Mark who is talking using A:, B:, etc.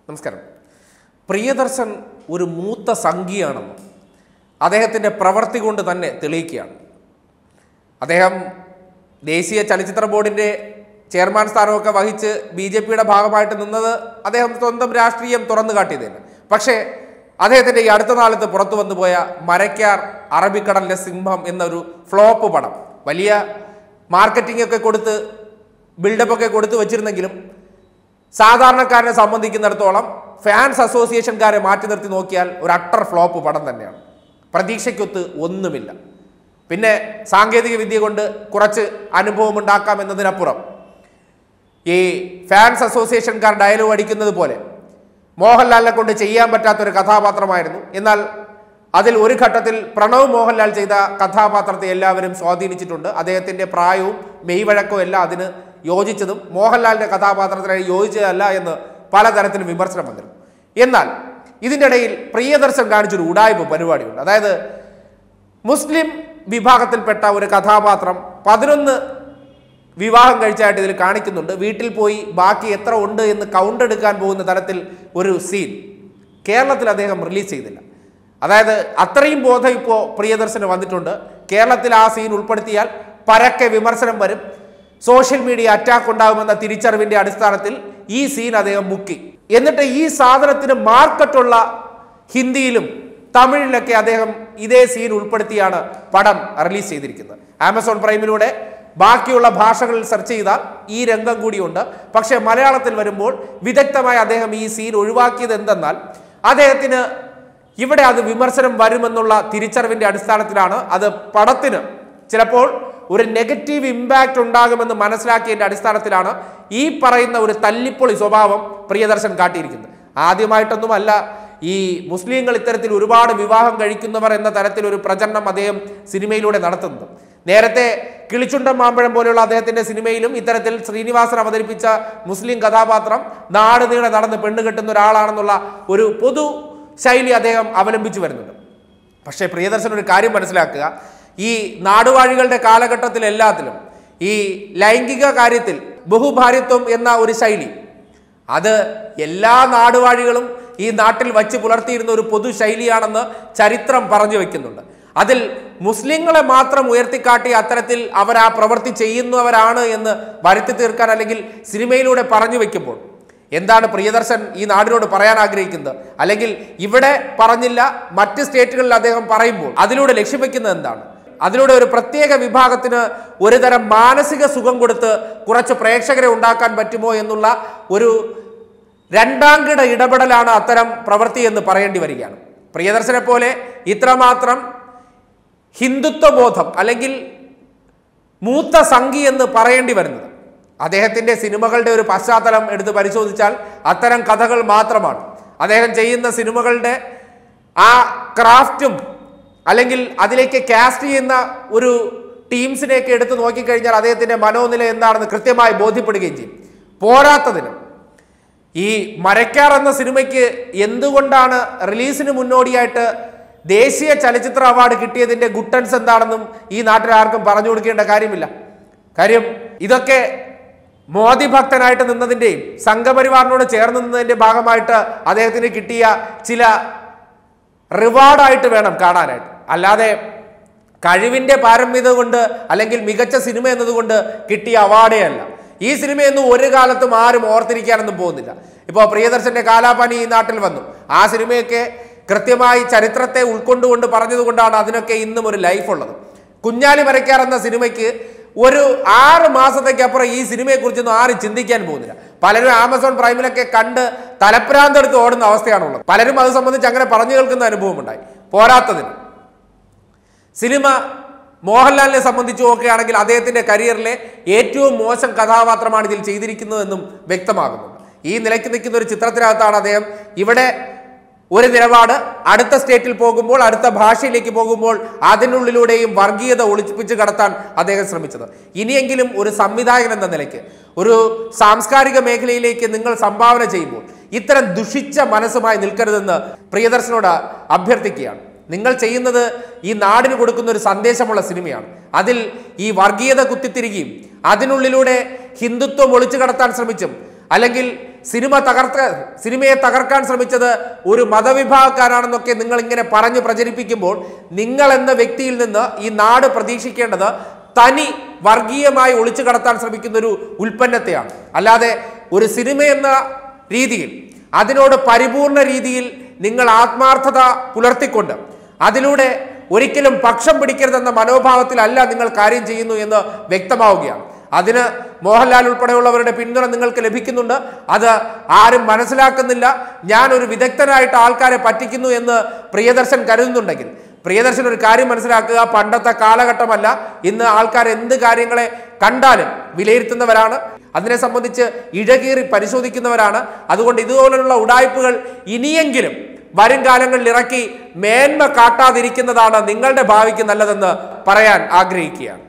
A: നമസ്കാരം പ്രിയദർശൻ ഒരു മൂത്ത സംഘിയാണെന്ന് അദ്ദേഹത്തിൻ്റെ പ്രവൃത്തി കൊണ്ട് തന്നെ തെളിയിക്കുകയാണ് അദ്ദേഹം ദേശീയ ചലച്ചിത്ര ബോർഡിൻ്റെ ചെയർമാൻ സ്ഥാനമൊക്കെ വഹിച്ച് ബി ജെ പിയുടെ ഭാഗമായിട്ട് നിന്നത് അദ്ദേഹം സ്വന്തം രാഷ്ട്രീയം തുറന്നു കാട്ടിയതല്ല പക്ഷേ അദ്ദേഹത്തിൻ്റെ ഈ അടുത്ത നാളത്ത് പുറത്തു വന്നു പോയ മരക്കാർ അറബിക്കടലിലെ സിംഹം എന്നൊരു ഫ്ലോപ്പ് പടം വലിയ മാർക്കറ്റിംഗ് ഒക്കെ കൊടുത്ത് ബിൽഡപ്പ് ഒക്കെ കൊടുത്ത് വെച്ചിരുന്നെങ്കിലും സാധാരണക്കാരനെ സംബന്ധിക്കുന്നിടത്തോളം ഫാൻസ് അസോസിയേഷൻകാരെ മാറ്റി നിർത്തി നോക്കിയാൽ ഒരു അട്ടർ ഫ്ലോപ്പ് പടം തന്നെയാണ് പ്രതീക്ഷയ്ക്കൊത്ത് ഒന്നുമില്ല പിന്നെ സാങ്കേതിക വിദ്യ കൊണ്ട് കുറച്ച് അനുഭവം ഉണ്ടാക്കാം എന്നതിനപ്പുറം ഈ ഫാൻസ് അസോസിയേഷൻകാർ ഡയലോഗ് അടിക്കുന്നത് പോലെ മോഹൻലാലിനെ കൊണ്ട് ചെയ്യാൻ പറ്റാത്തൊരു കഥാപാത്രമായിരുന്നു എന്നാൽ അതിൽ ഒരു ഘട്ടത്തിൽ പ്രണവ് മോഹൻലാൽ ചെയ്ത കഥാപാത്രത്തെ എല്ലാവരും സ്വാധീനിച്ചിട്ടുണ്ട് അദ്ദേഹത്തിൻ്റെ പ്രായവും മെയ്വഴക്കവും എല്ലാം അതിന് യോജിച്ചതും മോഹൻലാലിൻ്റെ കഥാപാത്രത്തിനായി യോജിച്ചതല്ല എന്ന് പലതരത്തിലും വിമർശനം വന്നിരുന്നു എന്നാൽ ഇതിൻ്റെ ഇടയിൽ പ്രിയദർശൻ കാണിച്ചൊരു ഉടായ്പ പരിപാടിയുണ്ട് അതായത് മുസ്ലിം വിഭാഗത്തിൽപ്പെട്ട ഒരു കഥാപാത്രം പതിനൊന്ന് വിവാഹം കഴിച്ചായിട്ട് ഇതിൽ കാണിക്കുന്നുണ്ട് വീട്ടിൽ പോയി ബാക്കി എത്ര ഉണ്ട് എന്ന് കൗണ്ട് എടുക്കാൻ പോകുന്ന തരത്തിൽ ഒരു സീൻ കേരളത്തിൽ അദ്ദേഹം റിലീസ് ചെയ്തില്ല അതായത് അത്രയും ബോധം ഇപ്പോൾ പ്രിയദർശന് വന്നിട്ടുണ്ട് കേരളത്തിൽ ആ സീൻ ഉൾപ്പെടുത്തിയാൽ പരക്കെ വിമർശനം വരും സോഷ്യൽ മീഡിയ അറ്റാക്ക് ഉണ്ടാകുമെന്ന തിരിച്ചറിവിന്റെ അടിസ്ഥാനത്തിൽ ഈ സീൻ അദ്ദേഹം മുക്കി എന്നിട്ട് ഈ സാധനത്തിന് മാർക്കറ്റുള്ള ഹിന്ദിയിലും തമിഴിലൊക്കെ അദ്ദേഹം ഇതേ സീൻ ഉൾപ്പെടുത്തിയാണ് പടം റിലീസ് ചെയ്തിരിക്കുന്നത് ആമസോൺ പ്രൈമിലൂടെ ബാക്കിയുള്ള ഭാഷകളിൽ സെർച്ച് ചെയ്താൽ ഈ രംഗം കൂടിയുണ്ട് പക്ഷേ മലയാളത്തിൽ വരുമ്പോൾ വിദഗ്ധമായി അദ്ദേഹം ഈ സീൻ ഒഴിവാക്കിയത് എന്തെന്നാൽ അദ്ദേഹത്തിന് ഇവിടെ അത് വിമർശനം വരുമെന്നുള്ള തിരിച്ചറിവിന്റെ അടിസ്ഥാനത്തിലാണ് അത് പടത്തിന് ചിലപ്പോൾ ഒരു നെഗറ്റീവ് ഇമ്പാക്റ്റ് ഉണ്ടാകുമെന്ന് മനസ്സിലാക്കിയതിന്റെ അടിസ്ഥാനത്തിലാണ് ഈ പറയുന്ന ഒരു തല്ലിപ്പൊളി സ്വഭാവം പ്രിയദർശൻ കാട്ടിയിരിക്കുന്നത് ആദ്യമായിട്ടൊന്നുമല്ല ഈ മുസ്ലിങ്ങൾ ഇത്തരത്തിൽ ഒരുപാട് വിവാഹം കഴിക്കുന്നവർ എന്ന തരത്തിൽ ഒരു പ്രചരണം അദ്ദേഹം സിനിമയിലൂടെ നടത്തുന്നത് നേരത്തെ കിളിച്ചുണ്ടൻ മാമ്പഴം പോലെയുള്ള അദ്ദേഹത്തിന്റെ സിനിമയിലും ഇത്തരത്തിൽ ശ്രീനിവാസൻ അവതരിപ്പിച്ച മുസ്ലിം കഥാപാത്രം നാട് നീളെ നടന്ന് പെണ്ണ് കെട്ടുന്ന ഒരാളാണെന്നുള്ള ഒരു പൊതു ശൈലി അദ്ദേഹം അവലംബിച്ചു വരുന്നുണ്ട് പക്ഷേ പ്രിയദർശൻ ഒരു കാര്യം മനസ്സിലാക്കുക ഈ നാടുവാഴികളുടെ കാലഘട്ടത്തിൽ എല്ലാത്തിലും ഈ ലൈംഗിക കാര്യത്തിൽ ബഹുഭാര്യത്വം എന്ന ഒരു ശൈലി അത് എല്ലാ നാടുവാഴികളും ഈ നാട്ടിൽ വച്ച് പുലർത്തിയിരുന്ന ഒരു പൊതു ശൈലിയാണെന്ന് ചരിത്രം പറഞ്ഞു വെക്കുന്നുണ്ട് അതിൽ മുസ്ലിങ്ങളെ മാത്രം ഉയർത്തിക്കാട്ടി അത്തരത്തിൽ അവർ ആ പ്രവൃത്തി ചെയ്യുന്നവരാണ് എന്ന് വരുത്തി തീർക്കാൻ അല്ലെങ്കിൽ സിനിമയിലൂടെ പറഞ്ഞു വെക്കുമ്പോൾ എന്താണ് പ്രിയദർശൻ ഈ നാടിനോട് പറയാൻ ആഗ്രഹിക്കുന്നത് അല്ലെങ്കിൽ ഇവിടെ പറഞ്ഞില്ല മറ്റ് സ്റ്റേറ്റുകളിൽ അദ്ദേഹം പറയുമ്പോൾ അതിലൂടെ ലക്ഷ്യം വെക്കുന്നത് എന്താണ് അതിലൂടെ ഒരു പ്രത്യേക വിഭാഗത്തിന് ഒരുതരം മാനസിക സുഖം കൊടുത്ത് കുറച്ച് പ്രേക്ഷകരെ ഉണ്ടാക്കാൻ പറ്റുമോ എന്നുള്ള ഒരു രണ്ടാം കിട ഇടപെടലാണ് അത്തരം പ്രവൃത്തി എന്ന് പറയേണ്ടി വരികയാണ് പ്രിയദർശനെ പോലെ ഇത്രമാത്രം ഹിന്ദുത്വ ബോധം അല്ലെങ്കിൽ മൂത്ത സംഘി എന്ന് പറയേണ്ടി വരുന്നത് അദ്ദേഹത്തിൻ്റെ സിനിമകളുടെ ഒരു പശ്ചാത്തലം എടുത്ത് പരിശോധിച്ചാൽ അത്തരം കഥകൾ മാത്രമാണ് അദ്ദേഹം ചെയ്യുന്ന സിനിമകളുടെ ആ ക്രാഫ്റ്റും അല്ലെങ്കിൽ അതിലേക്ക് കാസ്റ്റ് ചെയ്യുന്ന ഒരു ടീംസിനെയൊക്കെ എടുത്ത് നോക്കിക്കഴിഞ്ഞാൽ അദ്ദേഹത്തിൻ്റെ മനോനില എന്താണെന്ന് കൃത്യമായി ബോധ്യപ്പെടുകയും ചെയ്യും പോരാത്തതിന് ഈ മരക്കാർ എന്ന സിനിമയ്ക്ക് എന്തുകൊണ്ടാണ് റിലീസിന് മുന്നോടിയായിട്ട് ദേശീയ ചലച്ചിത്ര അവാർഡ് കിട്ടിയതിന്റെ ഗുട്ടൻസ് എന്താണെന്നും ഈ നാട്ടിൽ ആർക്കും പറഞ്ഞു കൊടുക്കേണ്ട കാര്യമില്ല കാര്യം ഇതൊക്കെ മോദി ഭക്തനായിട്ട് നിന്നതിൻ്റെയും സംഘപരിവാറിനോട് ചേർന്ന് നിന്നതിന്റെ ഭാഗമായിട്ട് അദ്ദേഹത്തിന് കിട്ടിയ ചില റിവാർഡായിട്ട് വേണം കാണാനായിട്ട് അല്ലാതെ കഴിവിന്റെ പാരമ്യത കൊണ്ട് അല്ലെങ്കിൽ മികച്ച സിനിമ എന്നതുകൊണ്ട് കിട്ടിയ അവാർഡേ അല്ല ഈ സിനിമയൊന്നും ഒരു കാലത്തും ആരും ഓർത്തിരിക്കാനൊന്നും പോകുന്നില്ല ഇപ്പോൾ പ്രിയദർശന്റെ കാലാപാനി ഈ നാട്ടിൽ വന്നു ആ സിനിമയൊക്കെ കൃത്യമായി ചരിത്രത്തെ ഉൾക്കൊണ്ടുകൊണ്ട് പറഞ്ഞതുകൊണ്ടാണ് അതിനൊക്കെ ഇന്നും ഒരു ലൈഫ് ഉള്ളത് കുഞ്ഞാലി മരക്കാർ എന്ന സിനിമയ്ക്ക് ഒരു ആറ് മാസത്തേക്കപ്പുറം ഈ സിനിമയെക്കുറിച്ചൊന്നും ആരും ചിന്തിക്കാൻ പോകുന്നില്ല പലരും ആമസോൺ പ്രൈമിലൊക്കെ കണ്ട് തലപ്രാന്തെടുത്ത് ഓടുന്ന അവസ്ഥയാണുള്ളത് പലരും അത് സംബന്ധിച്ച് അങ്ങനെ പറഞ്ഞു കേൾക്കുന്ന അനുഭവം ഉണ്ടായി പോരാത്തതിന് സിനിമ മോഹൻലാലിനെ സംബന്ധിച്ച് നോക്കുകയാണെങ്കിൽ അദ്ദേഹത്തിന്റെ കരിയറിലെ ഏറ്റവും മോശം കഥാപാത്രമാണ് ഇതിൽ ചെയ്തിരിക്കുന്നതെന്നും വ്യക്തമാകുന്നുണ്ട് ഈ നിലയ്ക്ക് നിൽക്കുന്ന ഒരു ചിത്രത്തിനകത്താണ് അദ്ദേഹം ഇവിടെ ഒരു നിലപാട് അടുത്ത സ്റ്റേറ്റിൽ പോകുമ്പോൾ അടുത്ത ഭാഷയിലേക്ക് പോകുമ്പോൾ അതിനുള്ളിലൂടെയും വർഗീയത ഒളിപ്പിച്ച് കടത്താൻ അദ്ദേഹം ശ്രമിച്ചത് ഇനിയെങ്കിലും ഒരു സംവിധായകൻ എന്ന നിലയ്ക്ക് ഒരു സാംസ്കാരിക മേഖലയിലേക്ക് നിങ്ങൾ സംഭാവന ചെയ്യുമ്പോൾ ഇത്തരം ദുഷിച്ച മനസ്സുമായി നിൽക്കരുതെന്ന് പ്രിയദർശനോട് അഭ്യർത്ഥിക്കുകയാണ് നിങ്ങൾ ചെയ്യുന്നത് ഈ നാടിന് കൊടുക്കുന്ന ഒരു സന്ദേശമുള്ള സിനിമയാണ് അതിൽ ഈ വർഗീയത കുത്തിത്തിരികയും അതിനുള്ളിലൂടെ ഹിന്ദുത്വം ഒളിച്ചു കടത്താൻ ശ്രമിച്ചും അല്ലെങ്കിൽ സിനിമ തകർത്ത സിനിമയെ തകർക്കാൻ ശ്രമിച്ചത് ഒരു മതവിഭാഗക്കാരാണെന്നൊക്കെ നിങ്ങൾ ഇങ്ങനെ പറഞ്ഞു പ്രചരിപ്പിക്കുമ്പോൾ നിങ്ങൾ എന്ന വ്യക്തിയിൽ നിന്ന് ഈ നാട് പ്രതീക്ഷിക്കേണ്ടത് തനി വർഗീയമായി ഒളിച്ചു കടത്താൻ ശ്രമിക്കുന്ന ഒരു ഉൽപ്പന്നത്തെയാണ് അല്ലാതെ ഒരു സിനിമ എന്ന രീതിയിൽ അതിനോട് പരിപൂർണ രീതിയിൽ നിങ്ങൾ ആത്മാർത്ഥത പുലർത്തിക്കൊണ്ട് അതിലൂടെ ഒരിക്കലും പക്ഷം പിടിക്കരുതെന്ന മനോഭാവത്തിലല്ല നിങ്ങൾ കാര്യം ചെയ്യുന്നു എന്ന് വ്യക്തമാവുകയാണ് അതിന് മോഹൻലാൽ ഉൾപ്പെടെയുള്ളവരുടെ പിന്തുണ നിങ്ങൾക്ക് ലഭിക്കുന്നുണ്ട് അത് ആരും മനസ്സിലാക്കുന്നില്ല ഞാൻ ഒരു വിദഗ്ധനായിട്ട് ആൾക്കാരെ പറ്റിക്കുന്നു എന്ന് പ്രിയദർശൻ കരുതുന്നുണ്ടെങ്കിൽ പ്രിയദർശൻ ഒരു കാര്യം മനസ്സിലാക്കുക പണ്ടത്തെ കാലഘട്ടമല്ല ഇന്ന് ആൾക്കാർ എന്ത് കാര്യങ്ങളെ കണ്ടാലും വിലയിരുത്തുന്നവരാണ് അതിനെ സംബന്ധിച്ച് ഇഴകീറി പരിശോധിക്കുന്നവരാണ് അതുകൊണ്ട് ഇതുപോലുള്ള ഉടായ്പകൾ ഇനിയെങ്കിലും വരും കാലങ്ങളിൽ ഇറക്കി മേന്മ കാട്ടാതിരിക്കുന്നതാണ് നിങ്ങളുടെ ഭാവിക്ക് നല്ലതെന്ന് പറയാൻ ആഗ്രഹിക്കുകയാണ്